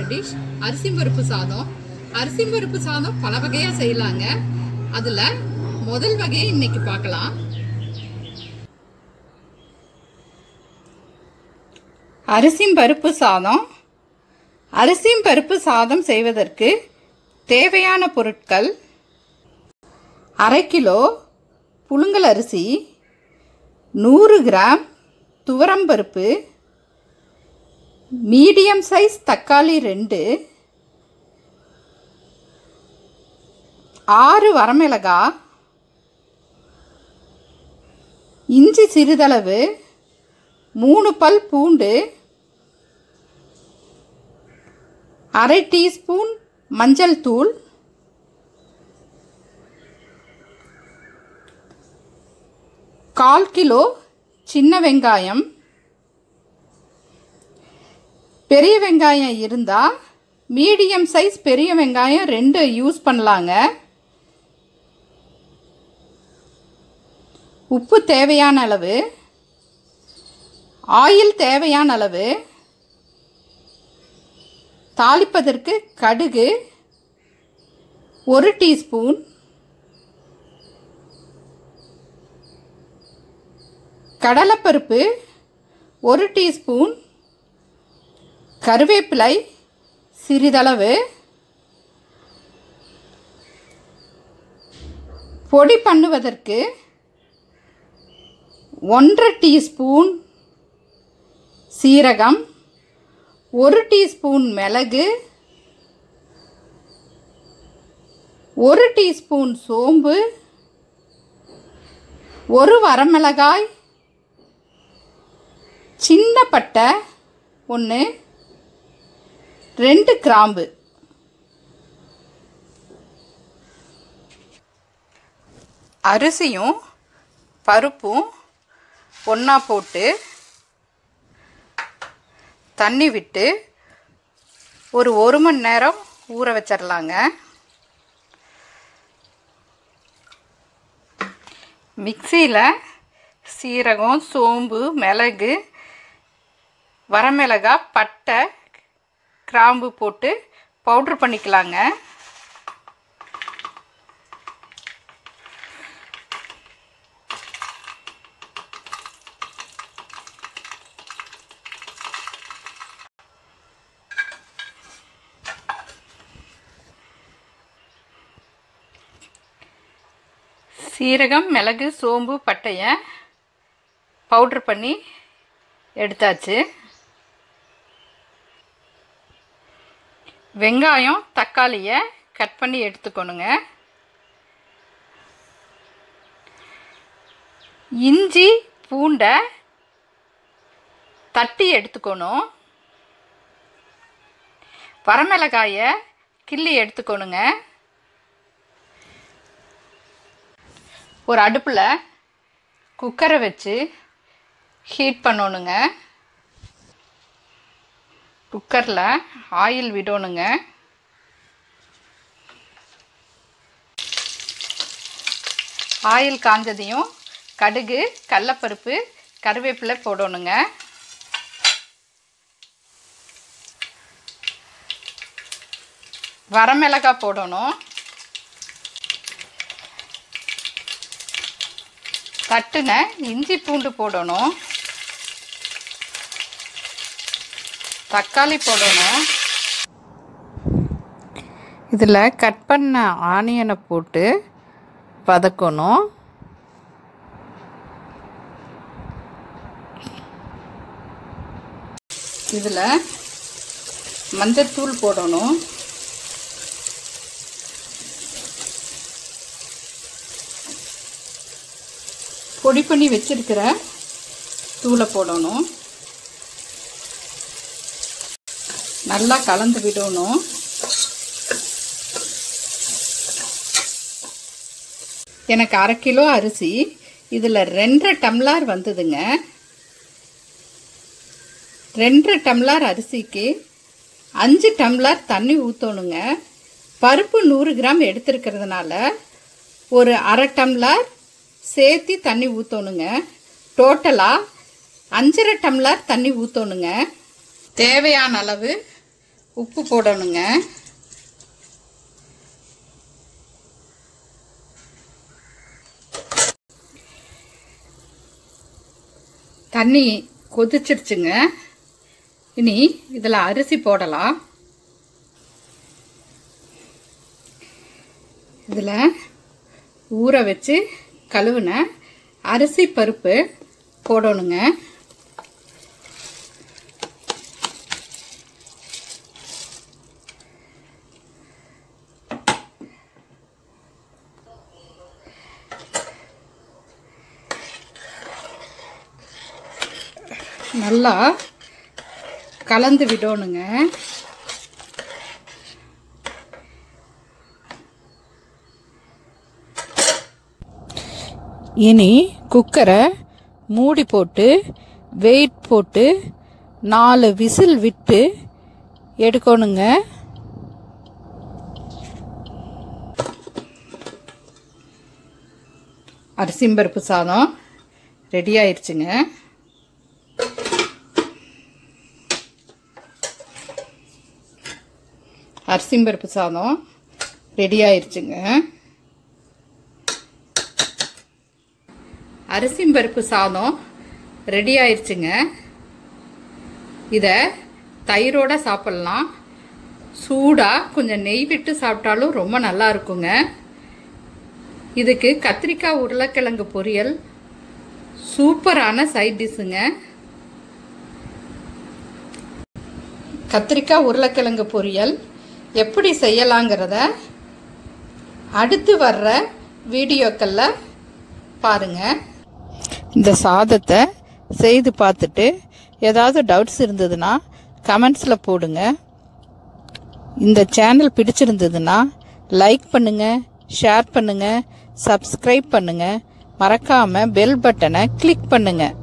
dish அரிசி பருப்பு சாதம் அரிசி பருப்பு சாதம் பல வகையாக செய்யலாங்க அதில் முதல் வகையை இன்னைக்கு பார்க்கலாம் அரிசிம் பருப்பு சாதம் அரிசியும் பருப்பு சாதம் செய்வதற்கு தேவையான பொருட்கள் அரை கிலோ புழுங்கல் அரிசி நூறு கிராம் துவரம்பருப்பு மீடியம் சைஸ் தக்காளி ரெண்டு ஆறு வரமிளகா இஞ்சி சிறிதளவு மூணு பல் பூண்டு அரை டீஸ்பூன் மஞ்சள் தூள் கால் கிலோ சின்ன வெங்காயம் பெரிய வெங்காயம் இருந்தால் மீடியம் சைஸ் பெரிய வெங்காயம் ரெண்டு யூஸ் பண்ணலாங்க உப்பு தேவையான அளவு ஆயில் தேவையான அளவு தாளிப்பதற்கு கடுகு ஒரு டீஸ்பூன் கடலைப்பருப்பு ஒரு டீஸ்பூன் கருவேப்பிலை சிறிதளவு பொடி பண்ணுவதற்கு ஒன்றரை டீஸ்பூன் சீரகம் ஒரு டீஸ்பூன் மிளகு ஒரு டீஸ்பூன் சோம்பு ஒரு வரமிளகாய் சின்ன பட்டை ஒன்று ரெண்டு கிராம்பு அரிசியும் பருப்பும் ஒன்றா போட்டு தண்ணி விட்டு ஒரு ஒரு மணி நேரம் ஊற வச்சிடலாங்க மிக்சியில் சீரகம் சோம்பு மிளகு வரமிளகாய் பட்டை கிராம்பு போட்டு பவுட்ரு பண்ணிக்கலாங்க சீரகம் மிளகு சோம்பு பட்டையை பவுட்ரு பண்ணி எடுத்தாச்சு வெங்காயம் தக்காளியை கட் பண்ணி எடுத்துக்கணுங்க இஞ்சி பூண்டை தட்டி எடுத்துக்கணும் வரமிளகாயை கிள்ளி எடுத்துக்கணுங்க ஒரு அடுப்பில் குக்கரை வச்சு ஹீட் பண்ணணுங்க குக்கரில் ஆயில் விடணுங்க ஆயில் காஞ்சதையும் கடுகு கடலப்பருப்பு கருவேப்பிலை போடணுங்க வரமிளகாய் போடணும் தட்டுன இஞ்சி பூண்டு போடணும் தக்காளி போடணும் இதில் கட் பண்ண ஆனியனை போட்டு வதக்கணும் இதில் மஞ்சத்தூள் போடணும் பொடி பண்ணி வச்சிருக்கிற தூளை போடணும் நல்லா கலந்து விடணும் எனக்கு அரை கிலோ அரிசி இதில் ரெண்டரை டம்ளார் வந்ததுங்க ரெண்டரை டம்ளார் அரிசிக்கு அஞ்சு டம்ளார் தண்ணி ஊற்றணுங்க பருப்பு நூறு கிராம் எடுத்துருக்கிறதுனால ஒரு அரை டம்ளார் சேர்த்து தண்ணி ஊற்றணுங்க டோட்டலாக அஞ்சரை டம்ளர் தண்ணி ஊற்றணுங்க தேவையான அளவு உப்பு போடணுங்க தண்ணி கொதிச்சிடுச்சுங்க இனி இதில் அரிசி போடலாம் இதில் ஊற வச்சு கழுவுன அரிசி பருப்பு போடணுங்க நல்லா கலந்து விடணுங்க இனி குக்கரை மூடி போட்டு வெயிட் போட்டு நாலு விசில் விட்டு எடுக்கணுங்க அரிசிம்பருப்பு சாதம் ரெடி ஆயிடுச்சுங்க அரிசிம்பருப்பு சாதம் ரெடி ஆயிடுச்சுங்க அரிசிம்பருப்பு சாதம் ரெடி ஆயிடுச்சுங்க இதை தயிரோட சாப்பிட்லாம் சூடாக கொஞ்சம் நெய் விட்டு சாப்பிட்டாலும் ரொம்ப நல்லா இருக்குங்க இதுக்கு கத்திரிக்காய் உருளைக்கிழங்கு பொரியல் சூப்பரான சைட் டிஷ்ஷுங்க கத்திரிக்காய் உருளைக்கிழங்கு பொரியல் எப்படி செய்யலாங்கிறத அடுத்து வர்ற வீடியோக்களில் பாருங்கள் இந்த சாதத்தை செய்து பார்த்துட்டு ஏதாவது டவுட்ஸ் இருந்ததுன்னா கமெண்ட்ஸில் போடுங்க இந்த சேனல் பிடிச்சிருந்ததுன்னா லைக் பண்ணுங்கள் ஷேர் பண்ணுங்கள் சப்ஸ்கிரைப் பண்ணுங்கள் மறக்காமல் பெல் பட்டனை கிளிக் பண்ணுங்கள்